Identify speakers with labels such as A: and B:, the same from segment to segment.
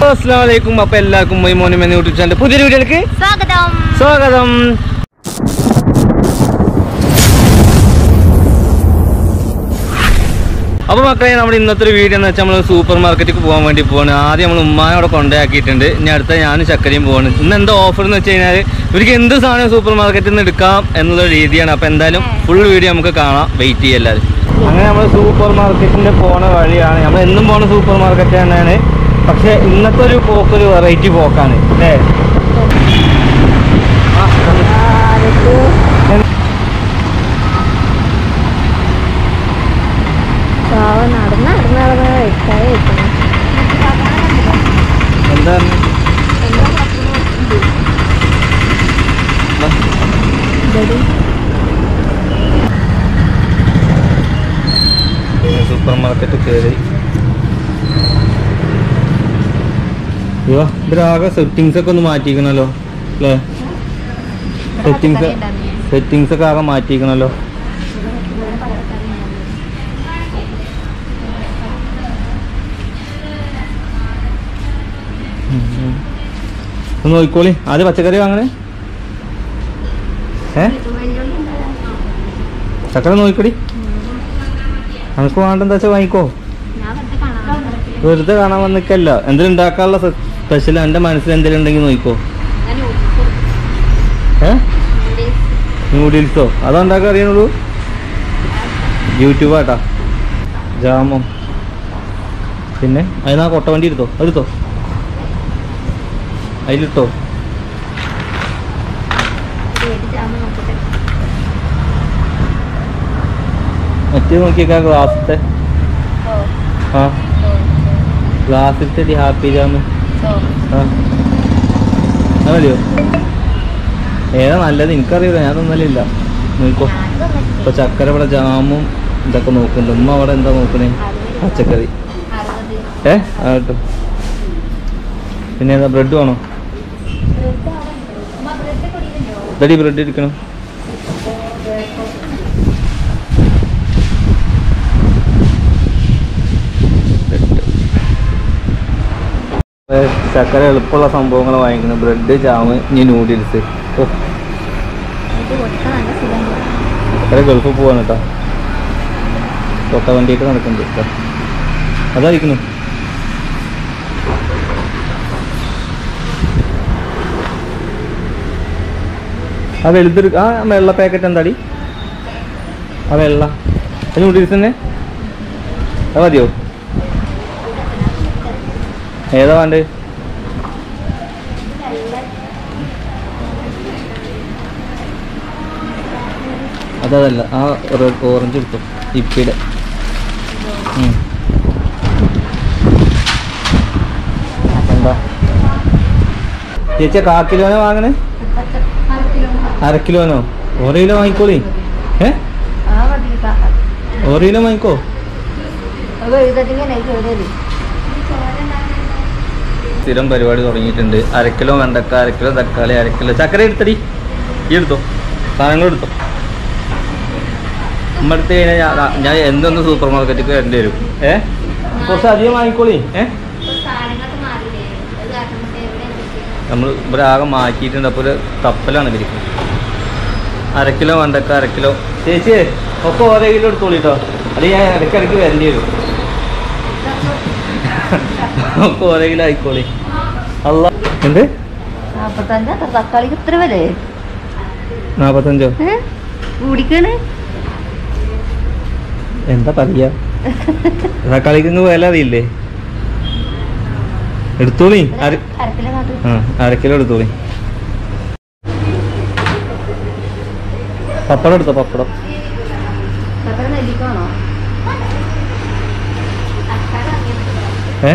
A: അസ്സാം വലൈക്കും അപ്പൊ എല്ലാവർക്കും മൊയ്മോനും എന്ന യൂട്യൂബ് ചാനൽ പുതിയൊരു വീഡിയോയിലേക്ക്
B: സ്വാഗതം
A: സ്വാഗതം അപ്പൊ മക്കളെ നമ്മുടെ ഇന്നത്തെ ഒരു വീഡിയോ എന്ന് വെച്ചാൽ നമ്മൾ സൂപ്പർ മാർക്കറ്റിൽ പോകാൻ വേണ്ടി പോവാണ് ആദ്യം നമ്മൾ ഉമ്മാനോടെ കൊണ്ടാക്കിയിട്ടുണ്ട് ഇനി അടുത്ത ഞാനും ചക്കരയും പോവാണ് ഇന്ന് എന്താ ഓഫർ എന്ന് വെച്ച് കഴിഞ്ഞാൽ ഇവർക്ക് എന്ത് സാധനം സൂപ്പർ മാർക്കറ്റിൽ നിന്ന് എടുക്കാം എന്നുള്ള രീതിയാണ് അപ്പൊ എന്തായാലും ഫുൾ വീഡിയോ നമുക്ക് കാണാം വെയിറ്റ് ചെയ്യാം എല്ലാവരും അങ്ങനെ നമ്മൾ സൂപ്പർ മാർക്കറ്റിന്റെ പോണ വഴിയാണ് നമ്മൾ എന്നും പോണ സൂപ്പർ മാർക്കറ്റ് തന്നെയാണ് പക്ഷെ ഇന്നത്തെ ഒരു പോക്ക് ഒരു വെറൈറ്റി പോക്കാണ് അല്ലേ ആ,
B: നടന്ന് നടന്ന് നടന്ന് വെച്ചാൽ വെക്കണം
A: എന്താണ് സൂപ്പർ മാർക്കറ്റ് കയറി അയ്യോ ഇതിലാകെ സെറ്റിങ്സ് ഒക്കെ ഒന്ന് മാറ്റിക്കണല്ലോ അല്ലേ സെറ്റിങ്സ് സെറ്റിങ്സ് ഒക്കെ ആകെ മാറ്റിക്കണല്ലോ ഒന്ന് നോക്കിക്കോളി ആദ്യം പച്ചക്കറി വാങ്ങണേ ഏ ചക്കര നോക്കിക്കടി നമുക്ക് വേണ്ടെന്താ വെച്ചാൽ വാങ്ങിക്കോ
B: ഞാൻ വെറുതെ കാണാൻ
A: വെറുതെ കാണാൻ വന്നിക്കല്ല എന്തെങ്കിലും ഉണ്ടാക്കാനുള്ള സ്പെഷ്യൽ എൻ്റെ മനസ്സിൽ എന്തെങ്കിലും ഉണ്ടെങ്കിൽ നോക്കിക്കോ ഏ നൂഡിൽസോ അതാ ഉണ്ടാക്കാൻ അറിയണുള്ളൂ യൂട്യൂബാട്ടാ ജാമോ പിന്നെ അതിനാ കൊട്ട വണ്ടി എടുത്തോ എടുത്തോ അതിലിട്ടോ മറ്റേ നോക്കിയേക്കാ ഗ്ലാസത്തെ ആ ഗ്ലാസിലത്തെ ഹാപ്പി ജാമ് ആ അത് മതിയോ ഏതാ നല്ലത് എനിക്കറിയില്ല ഞാൻ തന്നലില്ല നോക്കോ ഇപ്പൊ ചക്കര ഇവിടെ ജാമും ഇതൊക്കെ നോക്കുന്നുണ്ട് ഉമ്മ അവിടെ എന്താ നോക്കണേ പച്ചക്കറി ഏ ആ കിട്ടും പിന്നെ ഏതാ ബ്രെഡ് വേണോ ഇതടി ബ്രെഡ് ഇരിക്കണം ചക്കര എളുപ്പമുള്ള സംഭവങ്ങൾ വാങ്ങിക്കുന്നു ബ്രെഡ് ജാമ് ഇനി നൂഡിൽസ് ഓ ചക്കര ഗൾഫിൽ പോവാണ് കേട്ടോ തൊട്ട വണ്ടിയിട്ട് നടക്കുന്നുണ്ട് കേട്ടോ അതായിരിക്കുന്നു ആ വലുതൊരു ആ വെള്ള പാക്കറ്റ് എന്താടി ആ വെള്ള അത് നൂഡിൽസ് തന്നെ അത് മതിയോ ഏതാ വേണ്ടത് അതല്ല ആ റെഡ് ഓറഞ്ച് എടുത്തു ഇപ്പിയുടെ ഉം. എന്താ ചേച്ചി കാ കിലോനോ വാങ്ങണേ അര കിലോനോ ഓരോ കിലോ വാങ്ങിക്കോളി ഏ ഓരോ കിലോ വാങ്ങിക്കോ സ്ഥിരം പരിപാടി തുടങ്ങിയിട്ടുണ്ട് അര കിലോ വെണ്ടക്ക അര കിലോ തക്കാളി അര കിലോ ചക്കര എടുത്തടി ഈ എടുത്തോ സാധനങ്ങൾ എടുത്തോ നമ്മ എടുത്ത് കഴിഞ്ഞാൽ ഞാൻ- ഞാൻ എന്തൊന്ന് സൂപ്പർ മാർക്കറ്റിൽ വരേണ്ടി വരും ഏ കുറച്ച് അധികം വാങ്ങിക്കോളി ഏ നമ്മൾ ഇവിടെ ആകെ മാറ്റിയിട്ടുണ്ട് അപ്പോൾ ഒരു തപ്പലാണ് ഇവർക്ക് അര കിലോ വെണ്ടക്ക അര കിലോ ചേച്ചി ഒക്കെ ഓരോ കിലോ എടുത്തോളി കേട്ടോ അല്ലെങ്കിൽ ഞാൻ ഇടയ്ക്കിടയ്ക്ക് വരേണ്ടി വരും ഒക്കെ ഓരോ കിലോ ആയിക്കോളി അല്ല എന്ത്
B: തക്കാളിക്ക് ഇത്ര വില
A: നാപ്പത്തഞ്ചോ
B: കൂടിക്കാണ്
A: എന്താ പറയാ തക്കാളിക്ക് ഇങ്ങ് വില അറിയില്ലേ എടുത്തോളി അര
B: അരക്കിലോ നാട്ട്
A: ആ അര കിലോ എടുത്തോളി പപ്പടം എടുത്തോ പപ്പടം
B: തക്കാളി നെല്ലിക്കാണോ
A: ഏ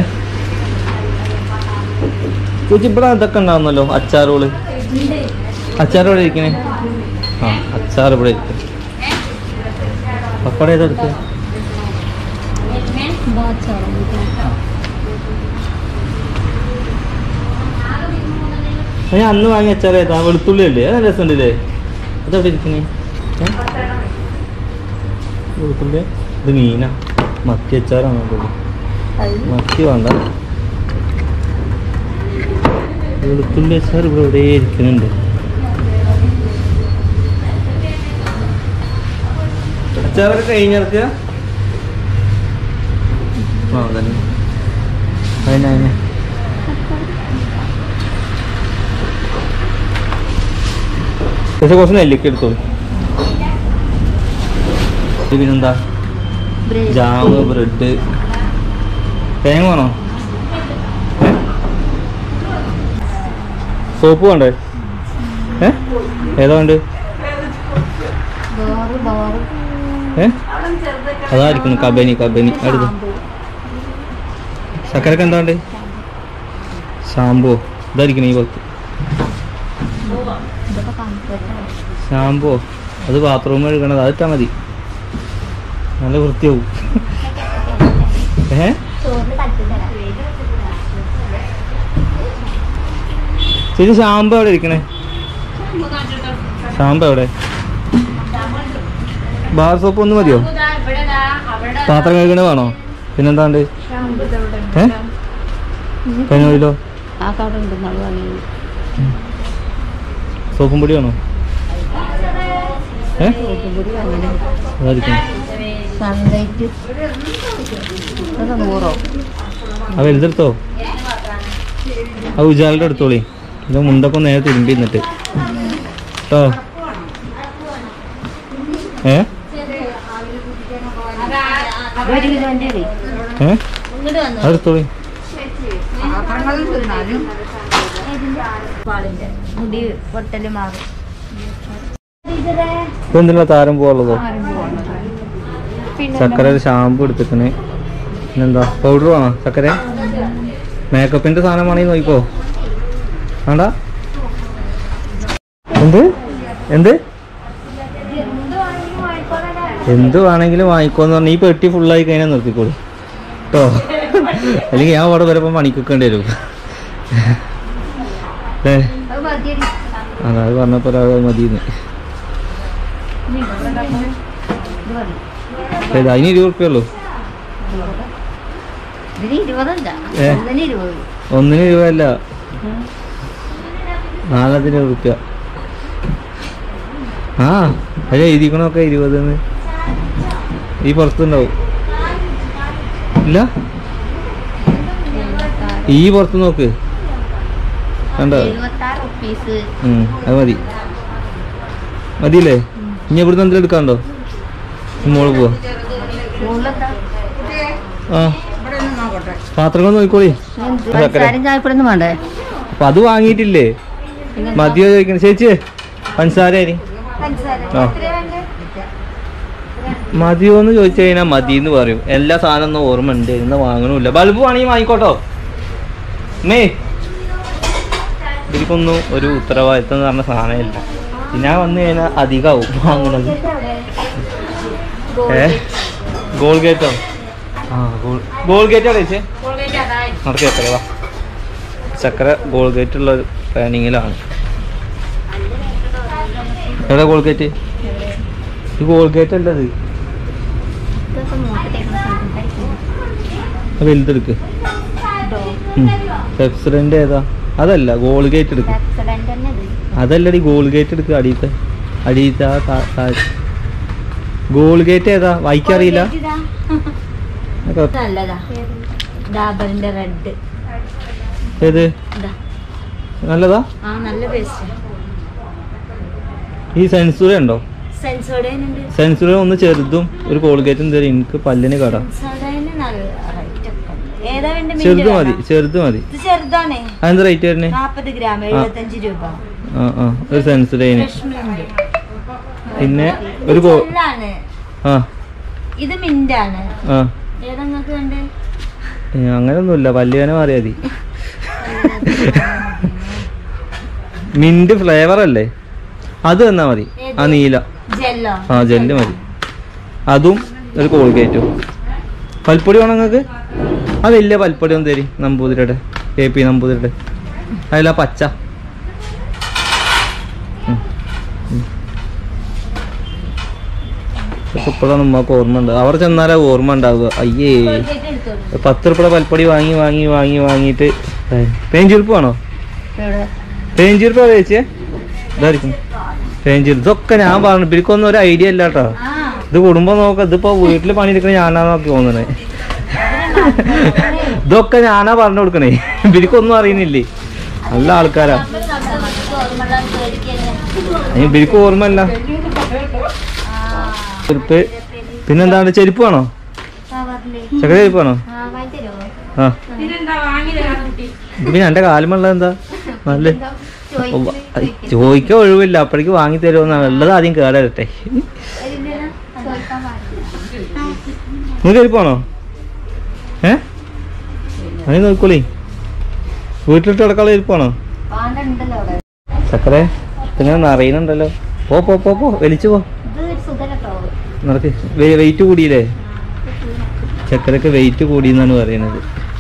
A: ചേച്ചി ഇവിടെ ഇതൊക്കെ ഉണ്ടാവുന്നല്ലോ അച്ചാറുകള് അച്ചാർ ഇവിടെ ഇരിക്കണേ ആ അച്ചാർ ഇവിടെ ഇരിക്കും പപ്പടം ഏതെടുത്ത് ഞാൻ അന്ന് വാങ്ങിയ അച്ചാർ ഏതാ വെളുത്തുള്ളി അല്ലേ അത് രസമുണ്ടല്ലേ അതെവിടെ ഇരിക്കണേ ഏ? വെളുത്തുള്ളി ഇത് മീനാ മത്തി അച്ചാറാണ് തോന്നുന്നു മത്തി വേണ്ട വെളുത്തുള്ളി അച്ചാർ ഇവിടെ എവിടെ ഇരിക്കുന്നുണ്ട് അച്ചാറൊക്കെ കഴിഞ്ഞിറക്കുക ആ തന്നെ അതിനെ അതിനെ പക്ഷെ കുറച്ച് നെല്ലിക്ക എടുത്തോളൂ ഇത് പിന്നെന്താ ജാമ് ബ്രെഡ് തേങ്ങ വേണോ ഏ? സോപ്പ് വേണ്ടേ ഏ ഏതാ വേണ്ട
B: ബോറ് ബോറ്
A: ഏ അതായിരിക്കുന്നു കബനി കബനി അടുത്ത് ചക്കരക്ക് എന്താ വേണ്ടേ ഷാമ്പോ ഇതായിരിക്കണം ഈ പത്ത്
B: ഇതൊക്കെ കംഫർട്ടാണ്
A: ഷാമ്പോ അത് ബാത്റൂം കഴുകണത് അത് ഇട്ടാ മതി നല്ല വൃത്തിയാവും ഏ
B: ചോറിന് തട്ടിത്തരാം
A: ചേച്ചി ഷാമ്പു എവിടെ ഇരിക്കണേ ഷാമ്പു എവിടെ ബാർ സോപ്പ് ഒന്ന് മതിയോ പാത്രം കഴുകണ വേണോ പിന്നെന്താണ്ട് ഏ പതിനോയിലോ
B: ആ കട ഉണ്ട് നമ്മൾ വാങ്ങി
A: സോപ്പും പൊടി വേണോ ഏ
B: കൂടി വാങ്ങി
A: അതായിരിക്കും
B: സൺലൈറ്റ് അതൊക്കെ നൂറോ
A: ആ വലുതെടുത്തോ ആ ഉജാലിൻ്റെ എടുത്തോളി ഇത് മുണ്ടൊക്കെ ഒന്ന് നേരെ തിരുമ്പി എന്നിട്ട് കേട്ടോ ഏ
B: ഒരു കിലോൻ്റെ
A: ഏ അതെടുത്തോളി
B: മുടി പൊട്ടല് മാറും
A: ഇപ്പൊ എന്തിനാ താരം പോവാനുള്ളതോ ചക്കര ഒരു ഷാമ്പു എടുത്തിക്കണ് പിന്നെന്താ പൗഡർ വേണോ ചക്കര മേക്കപ്പിന്റെ സാധനം വേണമെങ്കിൽ നോക്കിക്കോ വേണ്ട എന്ത് എന്ത് എന്ത് വേണമെങ്കിലും വാങ്ങിക്കോന്ന് പറഞ്ഞാൽ ഈ പെട്ടി ഫുള്ളായി കഴിഞ്ഞാൽ നിർത്തിക്കോളൂ കേട്ടോ അല്ലെങ്കിൽ ഞാൻ അവിടെ വരുമ്പോൾ പണിക്കൊക്കേണ്ടി വരും ഏ
B: അത് മതിയടി
A: അതാ അത് പറഞ്ഞപ്പോൾ അത് മതിയെന്ന്
B: ഇത് മതി
A: ഏത് അതിന് ഇരുപത് ഉറുപ്പ്യ ഉള്ളൂ
B: ഇതിന് ഇരുപതല്ല
A: ഏ?
B: ഒന്നിന് ഇരുപത്
A: ഒന്നിന് രൂപയല്ല നാലത്തിന് ഉറുപ്പ്യ ആ അത് എഴുതിക്കണമൊക്കെ ഇരുപതെന്ന് ഈ പുറത്തുണ്ടാവും ഇല്ല ഈ പുറത്ത് നോക്ക് കണ്ടോ
B: എഴുപത്താറ് റുപ്പീസ്
A: ഉം, അത് മതി മതിയില്ലേ ഇനി ഇവിടുന്ന് എന്തെങ്കിലും എടുക്കാണ്ടോ മോള് പോവാ
B: മുകളിലെന്താ
A: ആ പാത്രങ്ങൾ നോക്കിക്കോളി ചക്കര.
B: പഞ്ചസാരയും ചായപ്പൊടിയൊന്നും വേണ്ടേ
A: അപ്പൊ അത് വാങ്ങിയിട്ടില്ലേ മതിയോ ചോദിക്കണം ചേച്ചി പഞ്ചസാര അരി ആ മതിയോ എന്ന് ചോദിച്ചു കഴിഞ്ഞാൽ മതി എന്ന് പറയും എല്ലാ സാധനം ഒന്നും ഓർമ്മ ഉണ്ട് ഇന്ന് വാങ്ങണമില്ല ബൾബ് വേണമെങ്കിൽ വാങ്ങിക്കോട്ടോ മേ ഇതിക്കൊന്നും ഒരു ഉത്തരവാദിത്തം എന്ന് പറഞ്ഞ സാധനമില്ല ഞാൻ വന്നു കഴിഞ്ഞാൽ അധികമാവും വാങ്ങണത് ഏ ഗോൾ ഗേറ്റോ ആ ഗോൾ ഗോൾ ഗേറ്റ് അവിടെ ചേച്ചി നടക്കി എത്ര വാ ചക്കര ഗോൾ ഗേറ്റ് ഉള്ള ഒരു പ്ലാനിങ്ങിലാണ് എവിടെ ഗോൾ ഗേറ്റ് ഇത് ഗോൾ ഗേറ്റ് അല്ല ഇത്
B: ഇതൊക്കെ നോക്കട്ടെ
A: അത് വലുതെടുക്ക് പെപ്സിഡന്റ് ഏതാ അതല്ല ഗോൾ ഗേറ്റ് എടുക്ക്
B: ആക്സിഡന്റ് തന്നെ ഇത്
A: അതല്ലടി ഗോൾ ഗേറ്റ് എടുക്ക് അടിയത്തെ അടിയത്തെ ആ താ- താഴെ. ഗോൾ ഗേറ്റ് ഏതാ വായിക്കറിയില്ല
B: നല്ലതാ ഡാബറിന്റെ റെഡ്
A: ഏത്
B: ഇതാ
A: നല്ലതാ
B: ആ നല്ല പേസ്റ്റ്
A: ഈ സെൻസുറ ഉണ്ടോ
B: സെൻസോഡൈനുണ്ട്
A: സെൻസുറ ഒന്ന് ചെറുതും ഒരു കോൾഗേറ്റും തരും എനിക്ക് പല്ലിന് കട
B: സെൻസോഡൈന് നല്ല റേറ്റ് ഒക്കെ ഉണ്ട്. ഏതാ വേണ്ട
A: ചെറുത് മതി ചെറുത് മതി
B: ഇത് ചെറുതാണേ
A: അതെന്താ റേറ്റ് വരുന്നത്
B: നാപ്പത് ഗ്രാം എഴുപത്തഞ്ച് രൂപ
A: ആ ആ ഒരു സെൻസുറേന്
B: ഫ്രഷ് മിന്റ്
A: പിന്നെ ഒരു കോ
B: ഇതാണ്
A: ആ
B: ഇത് മിന്റ് ആണ്
A: ആ
B: ഏതാ നിങ്ങൾക്ക് വേണ്ടേ
A: ഏ, അങ്ങനൊന്നുമില്ല പല്ലുവേന മാറിയാ മതി മിന്റ് ഫ്ലേവർ അല്ലേ അത് തന്നാ മതി ആ നീല
B: ജെല്ലോ
A: ആ ജെല്ല് മതി അതും ഒരു കോൾഗേറ്റും പൽപ്പൊടി വേണം നിങ്ങൾക്ക് ആ വലിയ പൽപ്പൊടി ഒന്ന് തരി നമ്പൂതിരിയുടെ കെ പി നമ്പൂതിരിയുടെ അതിലാ പച്ച ഉം. ഉം. ഇതൊക്കെ ഇപ്പോഴാണ് ഉമ്മക്ക് ഓർമ്മ ഉണ്ട് അവിടെ ചെന്നാലാ ഓർമ്മ ഉണ്ടാവുക അയ്യേ
B: കോൾഗേറ്റ് എടുത്തോളൂ
A: പത്ത് ഉറുപ്പിയുടെ പൽപ്പൊടി വാങ്ങി വാങ്ങി വാങ്ങി വാങ്ങിയിട്ട് പേഞ്ചുരുപ്പ് വേണോ
B: എവിടെ
A: പേഞ്ചീർ രൂപ ചേച്ചിയെ ഇതായിരിക്കും പേഞ്ചീർ ഇതൊക്കെ ഞാൻ പറഞ്ഞു ഇവർക്കൊന്നും ഒരു ഐഡിയ ഇല്ല കേട്ടോ
B: ആ
A: ഇത് കുടുംബം നോക്ക ഇതിപ്പോ വീട്ടില് പണിയെടുക്കണ ഞാനാ നോക്കി തോന്നണേ ഇതൊക്കെ ഞാനാ പറഞ്ഞു കൊടുക്കണേ ഇവർക്കൊന്നും അറിയുന്നില്ലേ നല്ല ആൾക്കാരാ അതിന് ഇവർക്ക് ഓർമ്മല്ല ചെരുപ്പ് പിന്നെന്താണ് ചെരുപ്പ് വേണോ ചക്കര ചെരുപ്പ് വേണോ ആ ഇത് പിന്നെ എന്റെ കാലുമുള്ള എന്താ നല്ല ചോദിക്കാൻ ഒഴിവില്ല അപ്പോഴേക്ക് വാങ്ങി തരുമെന്നാണ് ഉള്ളത് ആദ്യം കേടരട്ടെ നിങ്ങൾ ചെരുപ്പാണോ ഏ അതിന് നോക്കോളി വീട്ടിലിട്ട് കിടക്കാനുള്ള ചെരുപ്പാണോ
B: ഉണ്ടല്ലോ അവിടെ
A: ചക്കരെ ഇങ്ങനെ നിറയുന്നുണ്ടല്ലോ പോ പോ പോ പോ വലിച്ചു പോ
B: ഇത് സുഖല്ലോ
A: നടക്ക് വെയിറ്റ് കൂടിയില്ലേ ചക്കരക്ക് വെയിറ്റ് കൂടി എന്നാണ് പറയുന്നത്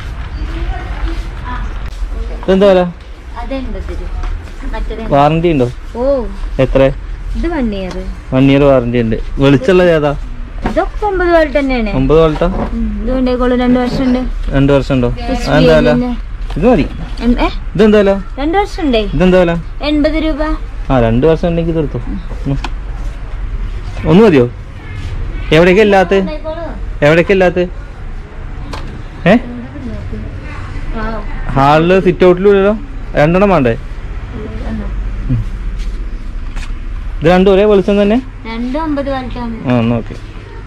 A: ഇതെന്താ വില
B: അതുണ്ട് ഇതില്. മറ്റേത്
A: വാറണ്ടി ഉണ്ടോ
B: ഓ
A: എത്ര
B: ഇത് one year
A: one year warranty ഉണ്ട് വെളിച്ചുള്ളത് ഏതാ
B: ഇതൊക്കെ ഒമ്പത് പോലെ തന്നെയാണ്
A: ഒമ്പത് വോൾട്ടാ
B: ഇത് കൊണ്ടേക്കോളൂ രണ്ട് വർഷം ഉണ്ട്
A: രണ്ട് വർഷം ഉണ്ടോ അതെന്താ വില ഇത് മതി
B: ഏ
A: ഇതെന്താ വില
B: രണ്ട് വർഷം ഉണ്ടേ
A: ഇതെന്താ വില
B: എൺപത് രൂപ
A: ആ രണ്ട് വർഷം ഉണ്ടെങ്കിൽ തീർത്തു ഒന്ന് മതിയോ എവിടേക്കാ ഇല്ലാത്ത എവിടേക്കാ ഇല്ലാത്ത ഏ ഹാളില് സിറ്റ് ഔട്ടിലല്ലോ രണ്ടെണ്ണം വേണ്ടേ ഉം. ഇത് രണ്ടും ഒരേ വെളിച്ചം തന്നെ
B: രണ്ടും ഒമ്പത് പോലത്താണ്
A: ആ എന്നാ ഓക്കെ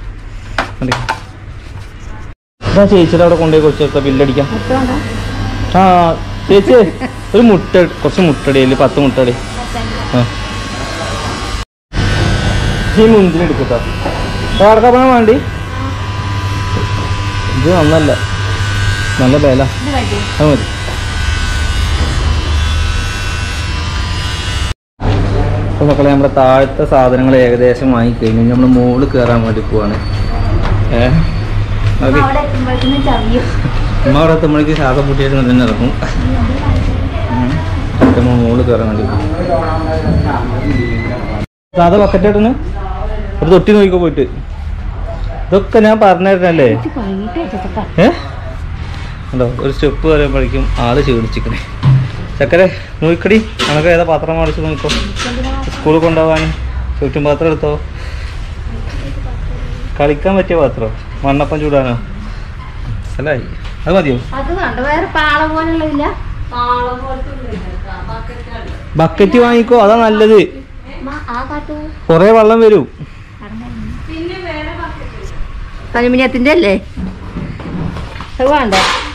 A: ഇതാ ചേച്ചിയുടെ അവിടെ കൊണ്ടുപോയി കുറച്ച് ദിവസത്തെ ബില്ലടിക്കാം ആ ചേച്ചി ഒരു മുട്ട കുറച്ച് മുട്ടടി പത്ത് മുട്ടടി ആ ഈ മുന്തിരി എടുക്കട്ടോ വാടകപ്പണം വേണ്ടി ഇത് നന്നല്ല നല്ല വില
B: ഇത് മതി
A: അത് മതി അപ്പൊ മക്കളെ നമ്മുടെ താഴത്തെ സാധനങ്ങൾ ഏകദേശം വാങ്ങിക്കഴിഞ്ഞു നമ്മൾ മുകളിൽ കയറാൻ വേണ്ടി പോവാണ് ഏഹ് ഓക്കെ
B: അവിടെ എത്തുമ്പോഴത്തേനും ചവിയും
A: ഉമ്മ അവിടെ എത്തുമ്പോഴേക്ക് ശ്വാസം പൊട്ടിയിട്ട് തന്നെ ഇറങ്ങും നമ്മൾ മുകളിൽ കയറാൻ വേണ്ടി പോകും സാധാ ബക്കറ്റ് ഇടുന്നു ഒരു തൊട്ടി നോക്കിക്കോ പോയിട്ട് ഇതൊക്കെ ഞാൻ പറഞ്ഞിരുന്നല്ലേ ഏ ഉണ്ടോ ഒരു സ്റ്റെപ്പ് പറയുമ്പോഴേക്കും ആള് ക്ഷീണിച്ചിക്കണേ ചക്കരെ നോക്കടി നമുക്ക് ഏതാ പാത്രം മേടിച്ച് നോക്കോ സ്കൂളിൽ കൊണ്ടുപോകാൻ ചുറ്റും പാത്രം എടുത്തോ കളിക്കാൻ പറ്റിയ പാത്രം മണ്ണപ്പം ചൂടാനോ അല്ലായി അത് മതിയോ
B: അത് കണ്ടു വേറെ പാള പോലുള്ളതില്ല
A: ബക്കറ്റ് വാങ്ങിക്കോ അതാ നല്ലത്
B: ആ കാട്ടു
A: കൊറേ വെള്ളം വരും
B: കരിമിനിയത്തിന്റെ അല്ലേ അത് വേണ്ട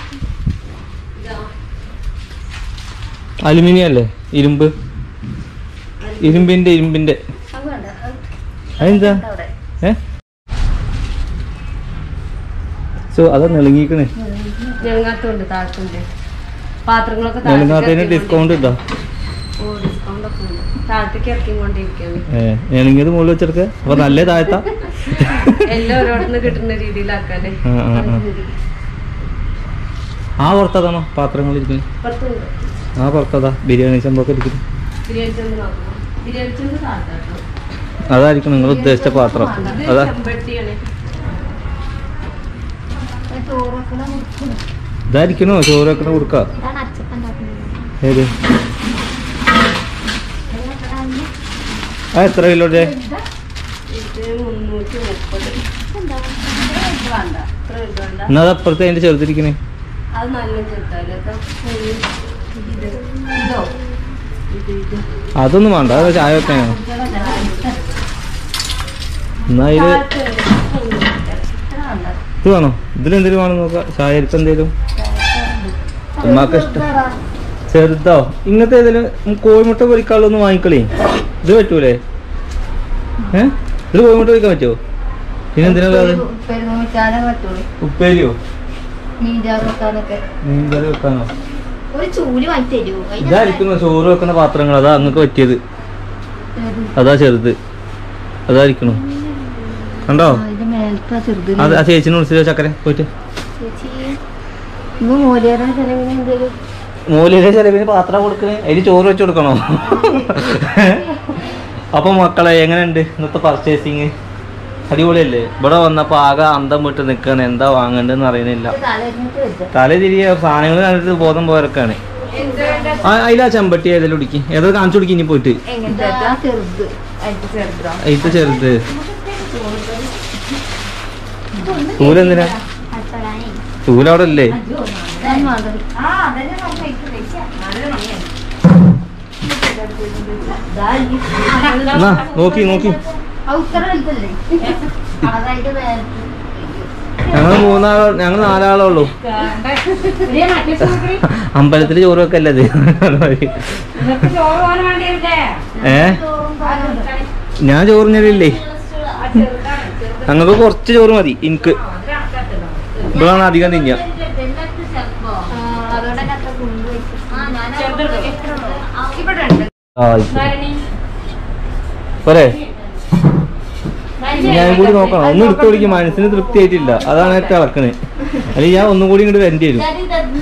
A: അലുമിനിയം അല്ലേ ഇരുമ്പ് ഇരുമ്പിന്റെ ഇരുമ്പിന്റെ
B: അത് വേണ്ട
A: അതെന്താ
B: അവിടെ
A: ഏ സോ അതാ നെളുങ്ങിക്കണേ
C: ഞങ്ങൾക്കുണ്ട് താഴത്തുണ്ട് പാത്രങ്ങളൊക്കെ
A: നെളുങ്ങാത്തതിന് ഡിസ്കൗണ്ട് ഉണ്ടോ
C: ഓ ഡിസ്കൗണ്ട് ഒക്കെ ഉണ്ട് താഴത്തേക്ക് ഇറക്കിക്കൊണ്ടിരിക്കുകയാണ്
A: ഏ നെളുങ്ങിയത് മുകളിൽ വെച്ചെടുക്ക അപ്പൊ നല്ല താഴത്താ
C: എല്ലാം ഓരോരുന്ന് കിട്ടുന്ന രീതിയിലാക്കാനേ
A: ആ, ആ, ആ. ആ പുറത്തതാണോ പാത്രങ്ങൾ ഇരിക്കുന്നത്
C: പുറത്തുണ്ട്
A: ആ പുറത്തതാ ബിരിയാണി സംഭവമൊക്കെ ഇരിക്കുന്നത്
C: ബിരിയാണി ചെമ്പ് നോക്കണം ബിരിയാണി ചെമ്പ് താഴത്താട്ടോ
A: അതായിരിക്കും നിങ്ങൾ ഉദ്ദേശിച്ച പാത്രം അതാ
C: ചെമ്പട്ടിയാണ്
B: ചോറൊക്കെ
A: ഇതായിരിക്കണോ ചോറ് വെക്കണ കൊടുക്ക
B: ഇതാണ് അച്ചപ്പൻ ഉണ്ടാക്കുന്നത്
A: ഏത് ആ എത്ര കിലോയുടെ
C: ഇത് മുന്നൂറ്റി മുപ്പത് ഇത് വേണ്ട ഇത്ര ഇത് വേണ്ട
A: എന്നാ അത് അപ്പുറത്ത് അതിന്റെ ചെറുതിരിക്കണേ
C: അത് നല്ല ചെറുതായാലും ഇതാ ഇത് ഇതോ ഇത് ഇത്
A: അതൊന്നും വേണ്ട അത് ചായ വെക്കാനോ എന്നാ ഇത്
C: താഴത്ത് ഇത്ര വേണ്ട
A: ഇത് വേണോ ഇതിലെന്തേലും വേണം നോക്കാം ചായ അരിപ്പ് എന്തേലും ഉമ്മാക്ക് ഇഷ്ടം ചെറുതോ ഇങ്ങനത്തെ ഏതെങ്കിലും കോഴിമുട്ട പൊരിക്കാനുള്ളൊന്ന് വാങ്ങിക്കളേ ഇത് പറ്റൂലേ ഏ ഇത് കോഴിമുട്ട പൊരിക്കാൻ പറ്റുമോ പിന്നെ എന്തിനാ അത്
B: പെരുന്നൂറ്റാനെ പറ്റുള്ളൂ
A: ഉപ്പേരിയോ
B: മീൻചാറ് വെക്കാനൊക്കെ
A: മീൻ കറി വെക്കാനോ
B: ഒരു ചൂല് വാങ്ങി തരുമോ
A: ഇതായിരിക്കുന്നു ചോറ് വെക്കുന്ന പാത്രങ്ങൾ അതാ അങ്ങക്ക് പറ്റിയത് അതാ ചെറുത് അതായിരിക്കണു കണ്ടോ
B: ഇത് മേലത്തെ ചെറുത്
A: അത് ആ ചേച്ചിനെ വിളിച്ചോ ചക്കര പോയിട്ട്
B: ചേച്ചി ഇത് മോലേറെ ചെലവിന് എന്തേലും
A: മൂലയിലെ ചെലവിന് പാത്രം കൊടുക്കണേ അതിന് ചോറ് വെച്ച് കൊടുക്കണോ അപ്പൊ മക്കളെ എങ്ങനെയുണ്ട് ഇന്നത്തെ പർച്ചേസിങ് അടിപൊളിയല്ലേ ഇവിടെ വന്നപ്പോ ആകെ അന്തം വിട്ട് നിൽക്കാണ് എന്താ വാങ്ങണ്ടെന്ന് അറിയണില്ല
B: തലരിഞ്ഞിട്ട് വെച്ച
A: തല തിരികെ സാധനങ്ങൾ കണ്ടിട്ട് ബോധം പോരക്കാണ്
C: എന്ത് വേണ്ട
A: അതിലാ ചെമ്പട്ടി ഏതെങ്കിലും ഉടിക്ക് ഏതാ കാണിച്ചു കൊടുക്കി ഇനി പോയിട്ട്
C: എങ്ങനത്തെ
B: ഇതാ ചെറുത്
C: അതിന്റെ ചെറുതോ
A: ഇത് ചെറുത് ചൂലെന്തിനാ ചൂല അവിടെ അല്ലേ
B: ഞാൻ മാതറി
C: ആ അതന്നെ പറഞ്ഞ എനിക്ക് വെച്ച നല്ല മണിയാണ്
A: എന്നാ നോക്കി നോക്കി
B: ആ ഉത്തരം എടുത്തല്ലേ അതായത് നേരത്തെ
A: ഞങ്ങൾ മൂന്നാളോ ഞങ്ങൾ നാലാളേ ഉള്ളൂ അമ്പലത്തില് ചോറ് വെക്കല്ലേ ഇത്
C: ചോറ് പോകാൻ വേണ്ടിയില്ലേ
A: ഏ ഞാൻ ചോറിഞ്ഞതില്ലേ ഞങ്ങൾക്ക് കുറച്ച് ചോറ് മതി എനിക്ക് ഇപ്പോഴാണ് അധികം തിന്നുക
B: അതോടെ അത്ര കൊണ്ടുപോയി
C: ഇവിടെ ഉണ്ട്
A: ആ ഇപ്പൊ. പോരെ ഞാൻ കൂടി നോക്കണം ഒന്നും എടുത്തു പിടിക്കും മനസ്സിന് തൃപ്തി ആയിട്ടില്ല അതാണ് ഏറ്റവും ഇളക്കണത് അല്ലെങ്കിൽ ഞാൻ ഒന്നും കൂടി ഇങ്ങോട്ട് വരേണ്ടി വരും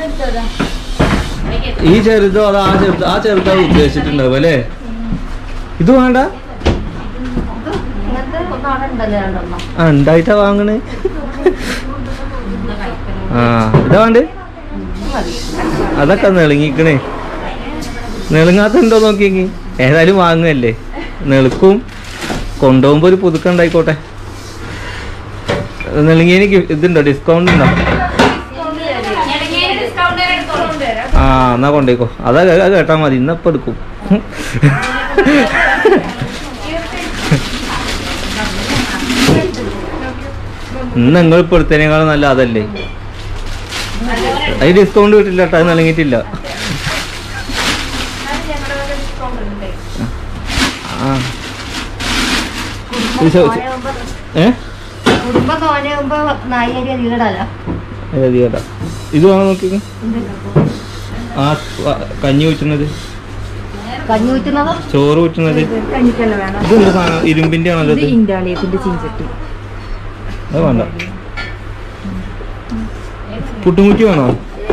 A: ഈ ചെറുതോ അത് ആ ചെറുത് ആ ചെറുതാ ഉദ്ദേശിച്ചിട്ടുണ്ടാവും അല്ലേ ഇത് വേണ്ട
B: ഇങ്ങനത്തെ ഒന്നും അവിടെ ഉണ്ടല്ലോ രണ്ടെണ്ണം
A: ആ ഉണ്ടായിട്ടാ വാങ്ങണേ ആ ഇതാ വേണ്ട അതൊക്കെ നെളുങ്ങിക്കണേ നെളുങ്ങാത്തുണ്ടോ നോക്കിയെങ്കി ഏതായാലും വാങ്ങുകയല്ലേ നെളുക്കും കൊണ്ടുപോകുമ്പോ ഒരു പുതുക്കം ഉണ്ടായിക്കോട്ടെ നെളുങ്ങിയതിന് ഗി- ഇതുണ്ടോ ഡിസ്കൗണ്ട് ഉണ്ടോ ആ എന്നാ കൊണ്ടേക്കോ അതാ കേ- അത് കേട്ടാ മതി ഇന്നപ്പോ എടുക്കും ഇന്ന് നിങ്ങൾ ഇപ്പൊ എടുത്തതിനേക്കാളും നല്ല അതല്ലേ അത് ഡിസ്കൗണ്ട് കിട്ടില്ല കേട്ടോ അത് നൽകിയിട്ടില്ല ആ ഇത് ചോ- ചോ- ഏ
B: കുടുംബം തോനെയാകുമ്പോ നായരി അധികം ഇടാലോ
A: ഏത് ചേട്ടാ ഇത് വേണം നോക്കി ആ വ- കഞ്ഞി ഊറ്റുന്നത്
B: കഞ്ഞി ഊറ്റുന്നതോ
A: ചോറ് ഊറ്റുന്നത്
C: കഞ്ഞിക്കല്ല വേണം
A: ഇത് എന്ത് സാധനം ഇരുമ്പിന്റെ ആണല്ലോ
C: ഇത്
A: ഇത്
C: ഇന്റാലിയത്തിന്റെ ചീഞ്ചട്ടി
A: അത് വേണ്ട പുട്ടുമുറ്റി വേണോ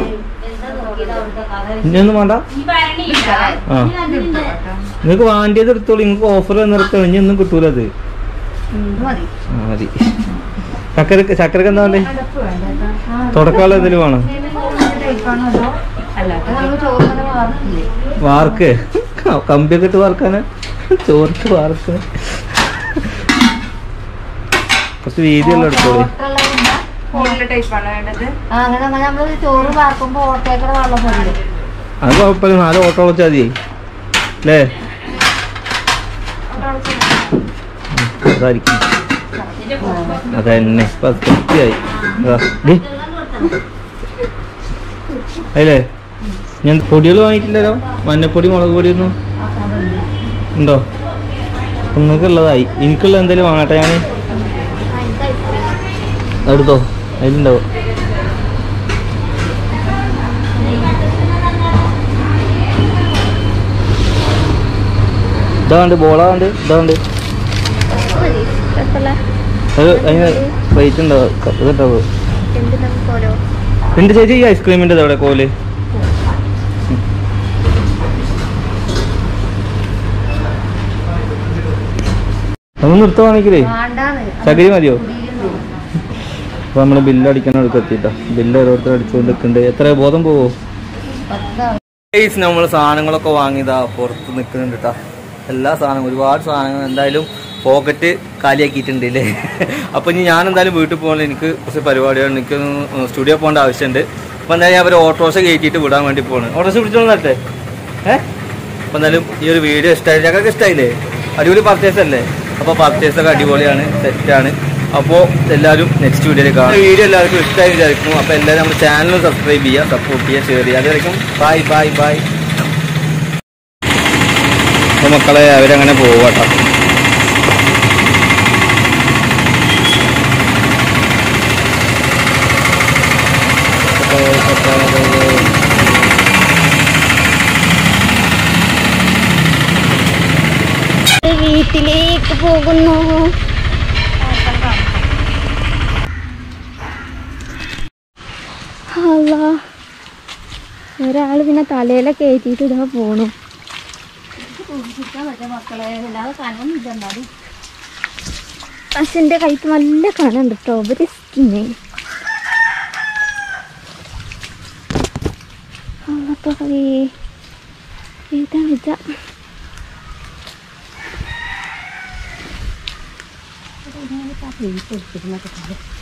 A: ഇനിയൊന്നും വേണ്ട ആ നിങ്ങൾക്ക് വാണ്ടിയത് എടുത്തോളൂ നിങ്ങൾക്ക് ഓഫർ നിർത്തണം ഇനി ഒന്നും കിട്ടൂല അത്
B: ഇത് മതി
A: ആ, മതി ചക്കര ചക്കരക്ക് എന്താ വേണ്ടേ
C: അടപ്പ് വേണ്ട
A: തുടക്കാനുള്ള എന്തെങ്കിലും വേണം
C: അല്ല
B: അത് നമ്മള് ചോറ് തന്നെ വാർത്തില്ലേ
A: വാർക്ക് കമ്പിയൊക്കെ ഇട്ട് വാർക്കാന് ചോറിട്ട് വാർക്ക് കുറച്ച് വീതിയുള്ള എടുത്തോളൂ
B: ഓട്ടുള്ള എന്താ?
C: ഫോണിലെ ടൈപ്പാണ് വേണ്ടത്
B: ആ അങ്ങനെ അങ്ങനെ നമ്മള് ചോറ് വാർക്കുമ്പോ ഓട്ടേക്കടെ വെള്ളം പോലെ
A: അത് കുഴപ്പമില്ല നാല് ഓട്ടോ വെച്ചാൽ മതി അല്ലേ അതായിരിക്കും അതന്നെ ഇപ്പൊ തൃപ്തിയായി അല്ലേ ഞാൻ പൊടികൾ വാങ്ങിയിട്ടില്ലല്ലോ മഞ്ഞപ്പൊടി മുളക് പൊടി ഒന്നും ഉണ്ടോ നിങ്ങൾക്കുള്ളതായി എനിക്കുള്ള എന്തെങ്കിലും വാങ്ങട്ടെ ഞാൻ എടുത്തോ അതിലുണ്ടാവും ഇതാണ്ട് ബോളാണ്ട് ഇതാണ്ട് അത് അതിന് റേറ്റ് ഉണ്ടാവും ഇതുണ്ടാവും എന്റെ ചേച്ചി ഈ ഐസ്ക്രീമിന്റെ അവിടെ കോല് നമ്മൾ നിർത്തുവാണെങ്കിലേ
B: വേണ്ടാന്ന്
A: ചകിരി മതിയോ അപ്പൊ നമ്മള് ബില്ല് അടിക്കണം എടുക്കെത്തിട്ടോ ബില്ല് ഓരോരുത്തർ അടിച്ചുകൊണ്ട് നിൽക്കുന്നുണ്ട് എത്ര ബോധം പോവോ നമ്മൾ സാധനങ്ങളൊക്കെ വാങ്ങിയതാ പുറത്ത് നിൽക്കുന്നുണ്ട് കേട്ടോ എല്ലാ സാധനങ്ങളും ഒരുപാട് സാധനങ്ങൾ എന്തായാലും പോക്കറ്റ് കാലിയാക്കിയിട്ടുണ്ട് അല്ലേ അപ്പൊ ഇനി ഞാൻ എന്തായാലും വീട്ടിൽ പോകണം എനിക്ക് കുറച്ച് പരിപാടിയാണ് എനിക്കൊന്ന് സ്റ്റുഡിയോ പോകേണ്ട ആവശ്യമുണ്ട് അപ്പൊ എന്തായാലും അവർ ഓട്ടോറിക്ഷ കയറ്റിയിട്ട് വിടാൻ വേണ്ടി പോകണം ഓട്ടോറിക്ഷ പിടിച്ചോളൂ തരട്ടെ ഏഹ് അപ്പൊ എന്തായാലും ഈ ഒരു വീഡിയോ ഇഷ്ടമായി ഞങ്ങൾക്ക് ഇഷ്ടമായില്ലേ അടിപൊളി പർച്ചേസ് അല്ലേ അപ്പൊ പർച്ചേസ് ഒക്കെ അടിപൊളിയാണ് സെറ്റാണ് അപ്പോൾ എല്ലാവരും നെക്സ്റ്റ് വീഡിയോയിൽ കാണാം വീഡിയോ എല്ലാവർക്കും ഇഷ്ടമായി വിചാരിക്കുന്നു അപ്പോൾ എല്ലാവരും നമ്മുടെ ചാനൽ സബ്സ്ക്രൈബ് ചെയ്യുക സപ്പോർട്ട് ചെയ്യുക ഷെയർ ചെയ്യുക അതുവരെയും ബൈ ബൈ ബൈ അപ്പോൾ മക്കളെ അവരങ്ങനെ പോവാട്ടോ
B: വീട്ടിലേക്ക് പോകുന്നു അല്ല ഒരാൾ പിന്നെ തലയിലെ കയറ്റിയിട്ട് ഇതാ പോണു മക്കളെ അല്ലാതെ കനം ഇതുണ്ടാവും പക്ഷെ എൻ്റെ കൈക്ക് നല്ല കനുണ്ട് സ്ട്രോബെറി സ്കിന്നെ ഇതാണ് ഇതാ
C: പ്ലേറ്റ് എടുത്തിരുന്നൊക്കെ